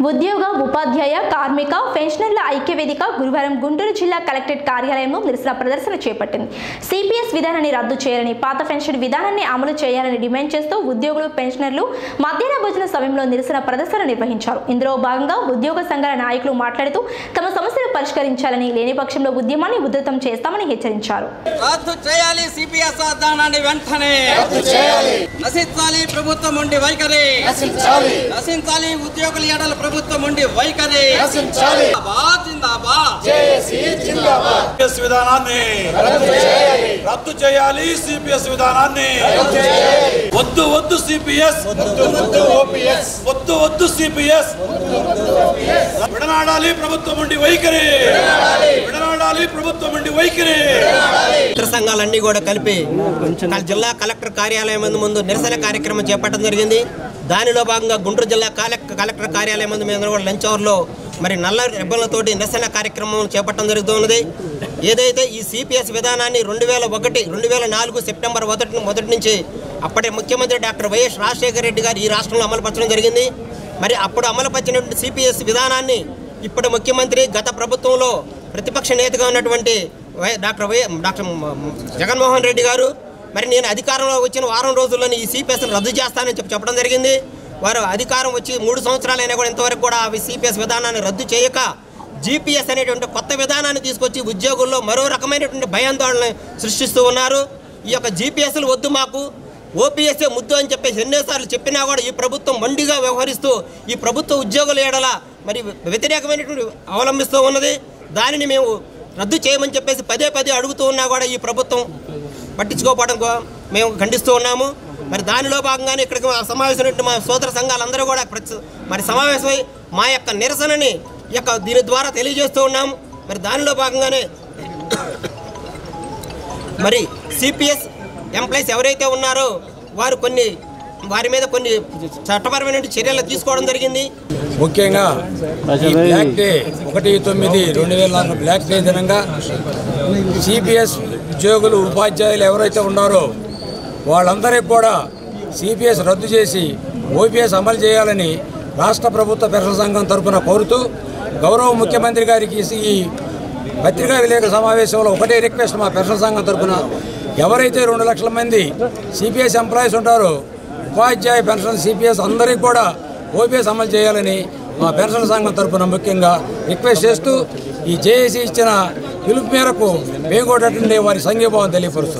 ఉద్యోగ ఉపాధ్యాయ కార్మిక పెన్షనర్ల ఐక్యవేదిక గురువారం గుంటూరు జిల్లా కలెక్టరేట్ కార్యాలయంలో నిరసన ప్రదర్శన చేపట్టింది సిపిఎస్ విధానాన్ని రద్దు చేయాలని పాత పెన్షన్ విధానాన్ని అమలు చేయాలని డిమాండ్ చేస్తూ ఉద్యోగులు పెన్షనర్లు మధ్యాహ్న భోజన సమయంలో నిరసన ప్రదర్శన నిర్వహించారు ఇందులో భాగంగా ఉద్యోగ సంఘాల నాయకులు మాట్లాడుతూ తమ సమస్యలు పరిష్కరించాలని లేని పక్షంలో ఉద్యమాన్ని ఉధృతం చేస్తామని హెచ్చరించారు రద్దు చేయాలి సిపిఎస్ విధానాన్ని వెంటనే నశించాలి ప్రభుత్వం ఉండి వైఖరి నశించాలి నశించాలి ఉద్యోగుల ఎడల ప్రభుత్వం ఉండి వైఖరి నశించాలి జిందాబాద్ జిందాబాద్ జేఏసీ జిందాబాద్ సిపిఎస్ విధానాన్ని రద్దు చేయాలి సిపిఎస్ విధానాన్ని వద్దు వద్దు సిపిఎస్ ఓపీఎస్ వద్దు వద్దు సిపిఎస్ విడనాడాలి ప్రభుత్వం ఉండి వైఖరి విడనాడాలి ప్రభుత్వం ఉండి వైఖరి ఇతర సంఘాలన్నీ కూడా కలిపి కల్- జిల్లా కలెక్టర్ కార్యాలయం ముందు ముందు నిరసన కార్యక్రమం చేపట్టడం జరిగింది దానిలో భాగంగా గుంటూరు జిల్లా కాలెక్- కలెక్టర్ కార్యాలయం ముందు మేము కూడా లంచ్ అవర్లో మరి నల్ల రిబ్బన్లతోటి నిరసన కార్యక్రమం చేపట్టడం జరుగుతున్నది ఏదైతే ఈ సిపిఎస్ విధానాన్ని రెండు వేల ఒకటి రెండు వేల నాలుగు సెప్టెంబర్ మొదటి మొదటి నుంచి అప్పటి ముఖ్యమంత్రి డాక్టర్ వైఎస్ రాజశేఖర రెడ్డి గారు ఈ రాష్ట్రంలో అమలుపరచడం జరిగింది మరి అప్పుడు అమలుపరిచినటువంటి సిపిఎస్ విధానాన్ని ఇప్పుడు ముఖ్యమంత్రి గత ప్రభుత్వంలో ప్రతిపక్ష నేతగా ఉన్నటువంటి వై- డాక్టర్ వై డాక్టర్ మ- మ- జగన్మోహన్ రెడ్డి గారు మరి నేను అధికారంలో వచ్చిన వారం రోజుల్లోనే ఈ సిపిఎస్ను రద్దు చేస్తానని చెప్పి చెప్పడం జరిగింది వారు అధికారం వచ్చి మూడు సంవత్సరాలైనా కూడా ఇంతవరకు కూడా అవి సిపిఎస్ విధానాన్ని రద్దు చేయక జీపీఎస్ అనేటువంటి కొత్త విధానాన్ని తీసుకొచ్చి ఉద్యోగుల్లో మరో రకమైనటువంటి భయాందోళన సృష్టిస్తూ ఉన్నారు ఈ యొక్క జీపీఎస్లు వద్దు మాకు ఓపీఎస్ఏ ముద్దు అని చెప్పేసి ఎన్నోసార్లు చెప్పినా కూడా ఈ ప్రభుత్వం మొండిగా వ్యవహరిస్తూ ఈ ప్రభుత్వ ఉద్యోగుల ఏడల మరి వ్యతిరేకమైనటువంటి అవలంబిస్తూ ఉన్నది దానిని మేము రద్దు చేయమని చెప్పేసి పదే పదే అడుగుతూ ఉన్నా కూడా ఈ ప్రభుత్వం పట్టించుకోకపోవడం కో- మేము ఖండిస్తూ ఉన్నాము మరి దానిలో భాగంగానే ఇక్కడికి మా సమావేశమైనటువంటి మా సోదర సంఘాలందరూ కూడా ప్రతి- మరి సమావేశమై మా యొక్క నిరసనని ఈ యొక్క దీని ద్వారా తెలియజేస్తూ ఉన్నాము మరి దానిలో భాగంగానే మరి సిపిఎస్ ఎంప్లాయీస్ ఎవరైతే ఉన్నారో వారు కొన్ని వారి మీద కొన్ని చట్టపరమైన చర్యలు తీసుకోవడం జరిగింది ముఖ్యంగా ఈ బ్లాక్ డే ఒకటి తొమ్మిది రెండు వేల నాలుగు బ్లాక్ డే దినంగా సిపిఎస్ ఉద్యోగులు ఉపాధ్యాయులు ఎవరైతే ఉన్నారో వాళ్ళందరికీ కూడా సిపిఎస్ రద్దు చేసి ఓపీఎస్ అమలు చేయాలని రాష్ట్ర ప్రభుత్వ పెన్షన్ సంఘం తరపున కోరుతూ గౌరవ ముఖ్యమంత్రి గారికి ఈ పత్రికా విలేకరుల సమావేశంలో ఒకటే రిక్వెస్ట్ మా పెన్షన్ సంఘం తరపున ఎవరైతే రెండు లక్షల మంది సిపిఎస్ ఎంప్లాయీస్ ఉంటారో ఉపాధ్యాయ పెన్షన్ సిపిఎస్ అందరికీ కూడా ఓపీఎస్ అమలు చేయాలని మా పెన్షన్ సంఘం తరపున ముఖ్యంగా రిక్వెస్ట్ చేస్తూ ఈ జేఏసీ ఇచ్చిన పిలుపు మేరకు మేము కూడా అటెండ్ అయ్యి వారి సంఘీభావం తెలియపరుస్తున్నాం